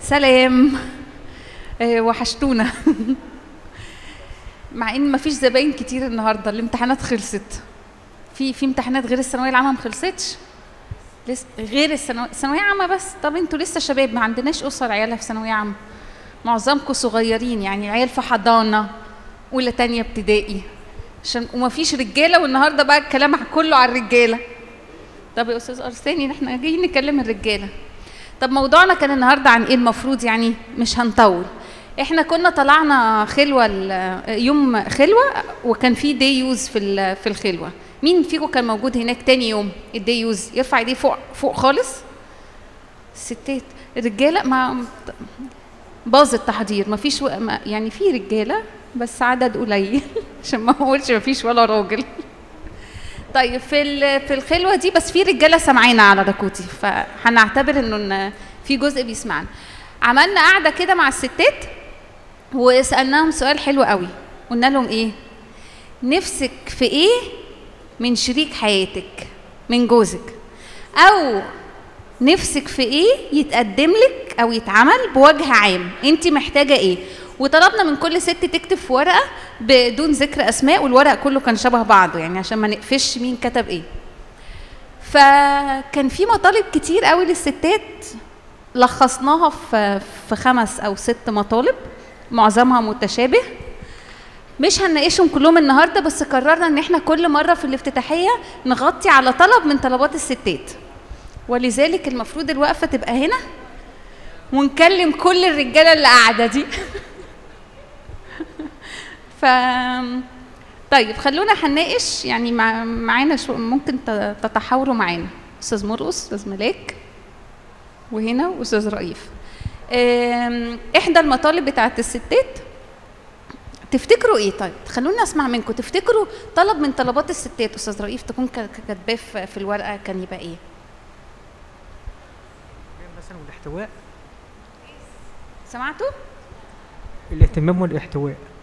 سلام آه، وحشتونا مع ان مفيش زباين كتير النهارده الامتحانات خلصت في في امتحانات غير الثانويه العامه ما خلصتش لسه غير الثانويه الثانويه عامه بس طب انتوا لسه شباب ما عندناش اسر عيالها في ثانويه عامه معظمكم صغيرين يعني عيال في حضانه اولى تانية ابتدائي عشان ومفيش رجاله والنهارده بقى الكلام كله على الرجاله طب يا استاذ ارساني احنا جايين نكلم الرجاله طب موضوعنا كان النهارده عن ايه المفروض يعني مش هنطول احنا كنا طلعنا خلوه ال- يوم خلوه وكان في دي يوز في ال- في الخلوه مين فيكم كان موجود هناك تاني يوم الدي يوز يرفع ايديه فوق فوق خالص الستات الرجاله ما باظ التحضير ما فيش ما يعني في رجاله بس عدد قليل عشان ما اقولش ما فيش ولا راجل طيب في ال- في الخلوه دي بس في رجاله سامعانا على داكوتي فهنعتبر انه إن في جزء بيسمعنا عملنا قاعده كده مع الستات وسالناهم سؤال حلو قوي قلنا لهم ايه نفسك في ايه من شريك حياتك من جوزك او نفسك في ايه يتقدم لك او يتعمل بوجه عام انت محتاجه ايه وطلبنا من كل ست تكتب في ورقه بدون ذكر اسماء والورق كله كان شبه بعضه يعني عشان ما نقفش مين كتب ايه فكان في مطالب كتير قوي للستات لخصناها في في خمس او ست مطالب معظمها متشابه مش هنناقشهم كلهم النهارده بس قررنا ان احنا كل مره في الافتتاحيه نغطي على طلب من طلبات الستات ولذلك المفروض الوقفه تبقى هنا ونكلم كل الرجاله اللي قاعده دي ف طيب خلونا هنناقش يعني مع... معانا شو ممكن ت- تتحاوروا معانا استاذ مرقص استاذ ملاك وهنا واستاذ رئيف أم، احدى المطالب بتاعت الستات تفتكروا ايه طيب خلونا اسمع منكم تفتكروا طلب من طلبات الستات استاذ رئيف تكون ك- كاتباه في في الورقه كان يبقى ايه مثلا والاحتواء سمعتوا الاهتمام والاحتواء